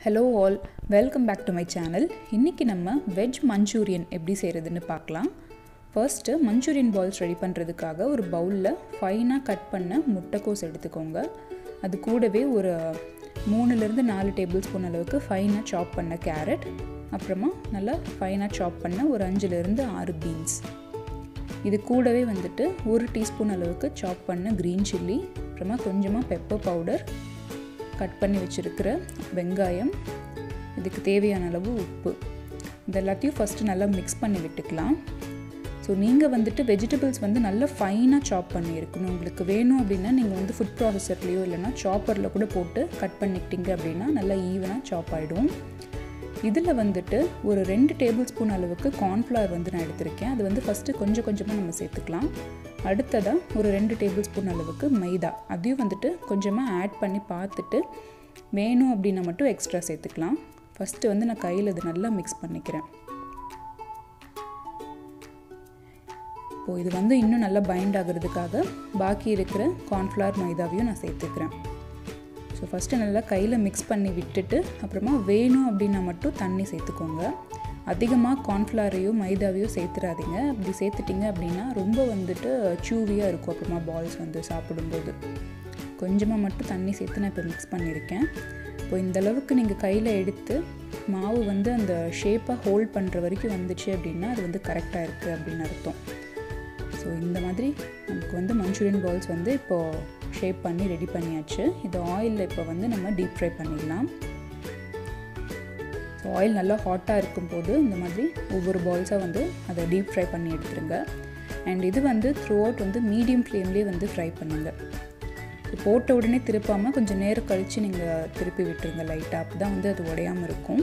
hello all welcome back to my channel இன்றைக்கி நம்ம veg Manchurian எப்படி செய்கிறதுன்னு பார்க்கலாம் ஃபர்ஸ்ட்டு மஞ்சூரியன் பால்ஸ் ரெடி பண்ணுறதுக்காக ஒரு பவுலில் ஃபைனாக கட் பண்ண முட்டைக்கோஸ் எடுத்துக்கோங்க அது கூடவே ஒரு மூணுலேருந்து நாலு டேபிள் ஸ்பூன் அளவுக்கு ஃபைனாக சாப் பண்ண கேரட் அப்புறமா நல்லா ஃபைனாக சாப் பண்ண ஒரு அஞ்சுலேருந்து ஆறு பீன்ஸ் இது கூடவே வந்துட்டு ஒரு டீஸ்பூன் அளவுக்கு சாப் பண்ண க்ரீன் சில்லி அப்புறமா கொஞ்சமாக பெப்பர் பவுடர் கட் பண்ணி வச்சுருக்கிற வெங்காயம் இதுக்கு தேவையான அளவு உப்பு இது எல்லாத்தையும் ஃபஸ்ட்டு நல்லா மிக்ஸ் பண்ணி விட்டுக்கலாம் ஸோ நீங்கள் வந்துட்டு வெஜிடபிள்ஸ் வந்து நல்லா ஃபைனாக சாப் பண்ணியிருக்கணும் உங்களுக்கு வேணும் அப்படின்னா நீங்கள் வந்து ஃபுட் ப்ராசஸர்லேயோ இல்லைனா சாப்பரில் கூட போட்டு கட் பண்ணிக்கிட்டீங்க அப்படின்னா நல்லா ஈவனாக சாப் ஆகிடும் இதில் வந்துட்டு ஒரு ரெண்டு டேபிள் ஸ்பூன் அளவுக்கு கார்ன்ஃப்ளவர் வந்து நான் எடுத்திருக்கேன் அது வந்து ஃபஸ்ட்டு கொஞ்சம் கொஞ்சமாக நம்ம சேர்த்துக்கலாம் அடுத்ததாக ஒரு ரெண்டு டேபிள் ஸ்பூன் அளவுக்கு மைதா அதையும் வந்துட்டு கொஞ்சமாக ஆட் பண்ணி பார்த்துட்டு வேணும் அப்படின்னா மட்டும் எக்ஸ்ட்ரா சேர்த்துக்கலாம் ஃபஸ்ட்டு வந்து நான் கையில் இது நல்லா மிக்ஸ் பண்ணிக்கிறேன் இப்போது இது வந்து இன்னும் நல்லா பைண்ட் ஆகிறதுக்காக பாக்கி இருக்கிற கார்ன்ஃப்ளவர் மைதாவையும் நான் சேர்த்துக்கிறேன் ஸோ ஃபஸ்ட்டு நல்லா கையில் மிக்ஸ் பண்ணி விட்டுட்டு அப்புறமா வேணும் அப்படின்னா மட்டும் தண்ணி சேர்த்துக்கோங்க அதிகமாக கார்ன்ஃப்ளவரையோ மைதாவையோ சேர்த்துறாதீங்க அப்படி சேர்த்துட்டிங்க அப்படின்னா ரொம்ப வந்துட்டு சூவியாக இருக்கும் அப்புறமா பால்ஸ் வந்து சாப்பிடும்போது கொஞ்சமாக மட்டும் தண்ணி சேர்த்து நான் இப்போ மிக்ஸ் பண்ணியிருக்கேன் இப்போ இந்த அளவுக்கு நீங்கள் கையில் எடுத்து மாவு வந்து அந்த ஷேப்பாக ஹோல்ட் பண்ணுற வரைக்கும் வந்துச்சு அப்படின்னா அது வந்து கரெக்டாக இருக்குது அப்படின்னு அர்த்தம் ஸோ இந்த மாதிரி நமக்கு வந்து மஞ்சூரியன் பால்ஸ் வந்து இப்போது ஷேப் பண்ணி ரெடி பண்ணியாச்சு இது ஆயிலில் இப்போ வந்து நம்ம டீப் ஃப்ரை பண்ணிடலாம் ஸோ ஆயில் நல்லா ஹாட்டாக இருக்கும்போது இந்த மாதிரி ஒவ்வொரு பால்ஸாக வந்து அதை டீப் ஃப்ரை பண்ணி எடுத்துருங்க அண்ட் இது வந்து த்ரூ அவுட் வந்து மீடியம் ஃப்ளேம்லேயே வந்து ஃப்ரை பண்ணுங்கள் போட்ட உடனே திருப்பாமல் கொஞ்சம் நேரம் கழித்து நீங்கள் திருப்பி விட்டுருங்க லைட்டாக அப்போ தான் வந்து அது உடையாமல் இருக்கும்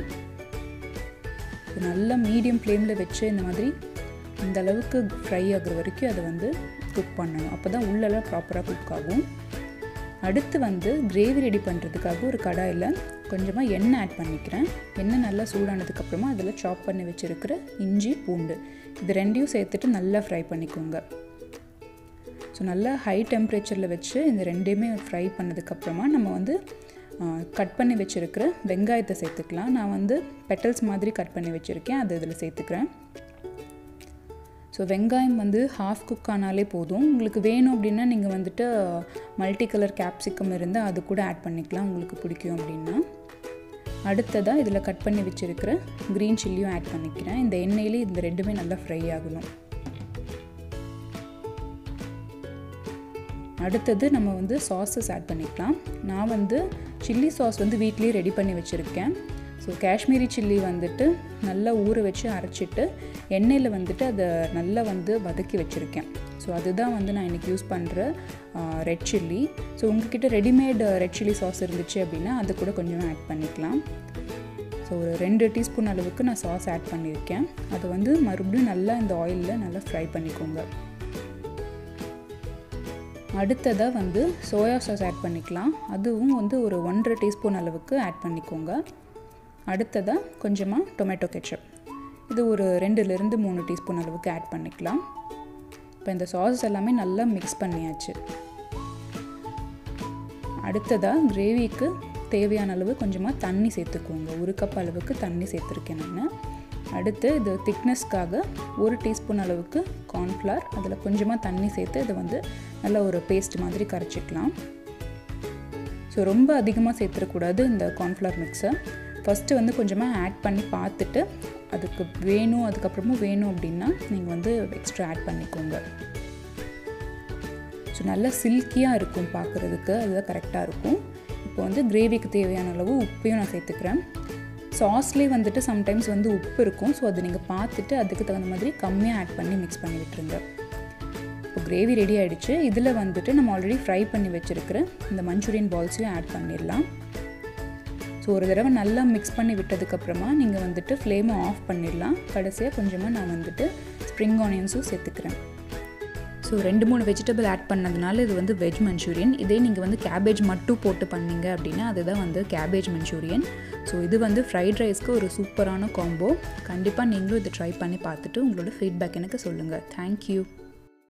நல்லா மீடியம் ஃப்ளேமில் வச்சு இந்த மாதிரி இந்த அளவுக்கு ஃப்ரை ஆகுற வரைக்கும் அதை வந்து குக் பண்ணணும் அப்போ தான் உள்ளெல்லாம் ப்ராப்பராக குக் ஆகும் அடுத்து வந்து கிரேவி ரெடி பண்ணுறதுக்காக ஒரு கடாயில் கொஞ்சமாக எண்ணெய் ஆட் பண்ணிக்கிறேன் எண்ணெய் நல்லா சூடானதுக்கப்புறமா அதில் சாப் பண்ணி வச்சுருக்கிற இஞ்சி பூண்டு இது ரெண்டையும் சேர்த்துட்டு நல்லா ஃப்ரை பண்ணிக்கோங்க ஸோ நல்லா ஹை டெம்பரேச்சரில் வச்சு இந்த ரெண்டையுமே ஃப்ரை பண்ணதுக்கப்புறமா நம்ம வந்து கட் பண்ணி வச்சுருக்கிற வெங்காயத்தை சேர்த்துக்கலாம் நான் வந்து பெட்டல்ஸ் மாதிரி கட் பண்ணி வச்சுருக்கேன் அது இதில் சேர்த்துக்கிறேன் ஸோ வெங்காயம் வந்து ஹாஃப் குக் ஆனாலே போதும் உங்களுக்கு வேணும் அப்படின்னா நீங்கள் வந்துட்டு மல்டி கலர் கேப்சிகம் இருந்தால் அது கூட ஆட் பண்ணிக்கலாம் உங்களுக்கு பிடிக்கும் அப்படின்னா அடுத்ததாக இதில் கட் பண்ணி வச்சுருக்கிற க்ரீன் சில்லியும் ஆட் பண்ணிக்கிறேன் இந்த எண்ணெயிலே இந்த ரெண்டுமே நல்லா ஃப்ரை ஆகணும் அடுத்தது நம்ம வந்து சாஸஸ் ஆட் பண்ணிக்கலாம் நான் வந்து சில்லி சாஸ் வந்து வீட்லேயே ரெடி பண்ணி வச்சுருக்கேன் ஸோ காஷ்மீரி சில்லி வந்துட்டு நல்லா ஊற வச்சு அரைச்சிட்டு எண்ணெயில் வந்துட்டு அதை நல்லா வந்து வதக்கி வச்சுருக்கேன் ஸோ அதுதான் வந்து நான் இன்றைக்கி யூஸ் பண்ணுற ரெட் சில்லி ஸோ உங்ககிட்ட ரெடிமேட் ரெட் சில்லி சாஸ் இருந்துச்சு அப்படின்னா அது கூட கொஞ்சமாக ஆட் பண்ணிக்கலாம் ஸோ ஒரு ரெண்டு டீஸ்பூன் அளவுக்கு நான் சாஸ் ஆட் பண்ணியிருக்கேன் அதை வந்து மறுபடியும் நல்லா இந்த ஆயிலில் நல்லா ஃப்ரை பண்ணிக்கோங்க அடுத்ததாக வந்து சோயா சாஸ் ஆட் பண்ணிக்கலாம் அதுவும் வந்து ஒரு ஒன்றரை டீஸ்பூன் அளவுக்கு ஆட் பண்ணிக்கோங்க அடுத்ததாக கொஞ்சமாக டொமேட்டோ கெச்சப் இது ஒரு ரெண்டுலேருந்து மூணு டீஸ்பூன் அளவுக்கு ஆட் பண்ணிக்கலாம் இப்போ இந்த சாஸ் எல்லாமே நல்லா மிக்ஸ் பண்ணியாச்சு அடுத்ததாக கிரேவிக்கு தேவையான அளவு கொஞ்சமாக தண்ணி சேர்த்துக்கோங்க ஒரு கப் அளவுக்கு தண்ணி சேர்த்துருக்கேன் நான் அடுத்து இது திக்னஸ்க்காக ஒரு டீஸ்பூன் அளவுக்கு கார்ன்ஃப்ளவர் அதில் கொஞ்சமாக தண்ணி சேர்த்து இதை வந்து நல்லா ஒரு பேஸ்ட் மாதிரி கரைச்சிக்கலாம் ஸோ ரொம்ப அதிகமாக சேர்த்துடக்கூடாது இந்த கார்ன்ஃப்ளவர் மிக்ஸை ஃபஸ்ட்டு வந்து கொஞ்சமாக ஆட் பண்ணி பார்த்துட்டு அதுக்கு வேணும் அதுக்கப்புறமும் வேணும் அப்படின்னா நீங்கள் வந்து எக்ஸ்ட்ரா ஆட் பண்ணிக்கோங்க ஸோ நல்லா சில்கியாக இருக்கும் பார்க்குறதுக்கு அதுதான் கரெக்டாக இருக்கும் இப்போ வந்து கிரேவிக்கு தேவையான அளவு உப்பையும் நான் சேர்த்துக்கிறேன் சாஸ்லேயே வந்துட்டு சம்டைம்ஸ் வந்து உப்பு இருக்கும் ஸோ அது நீங்கள் பார்த்துட்டு அதுக்கு தகுந்த மாதிரி கம்மியாக ஆட் பண்ணி மிக்ஸ் பண்ணி விட்டுருங்க இப்போ கிரேவி ரெடி ஆகிடுச்சு இதில் வந்துட்டு நம்ம ஆல்ரெடி ஃப்ரை பண்ணி வச்சுருக்கிற இந்த மஞ்சூரியன் பால்ஸையும் ஆட் பண்ணிடலாம் ஸோ ஒரு தடவை நல்லா மிக்ஸ் பண்ணி விட்டதுக்கப்புறமா நீங்கள் வந்துட்டு ஃப்ளேமை ஆஃப் பண்ணிடலாம் கடைசியாக கொஞ்சமாக நான் வந்துட்டு ஸ்ப்ரிங் ஆனியன்ஸும் சேர்த்துக்கிறேன் ஸோ ரெண்டு மூணு வெஜிடபிள் ஆட் பண்ணதுனால இது வந்து வெஜ் மஞ்சூரியன் இதே நீங்கள் வந்து கேபேஜ் மட்டும் போட்டு பண்ணீங்க அப்படின்னா அதுதான் வந்து கேபேஜ் மஞ்சூரியன் ஸோ இது வந்து ஃப்ரைட் ரைஸ்க்கு ஒரு சூப்பரான காம்போ கண்டிப்பாக நீங்களும் இதை ட்ரை பண்ணி பார்த்துட்டு உங்களோட ஃபீட்பேக் எனக்கு சொல்லுங்கள் தேங்க்யூ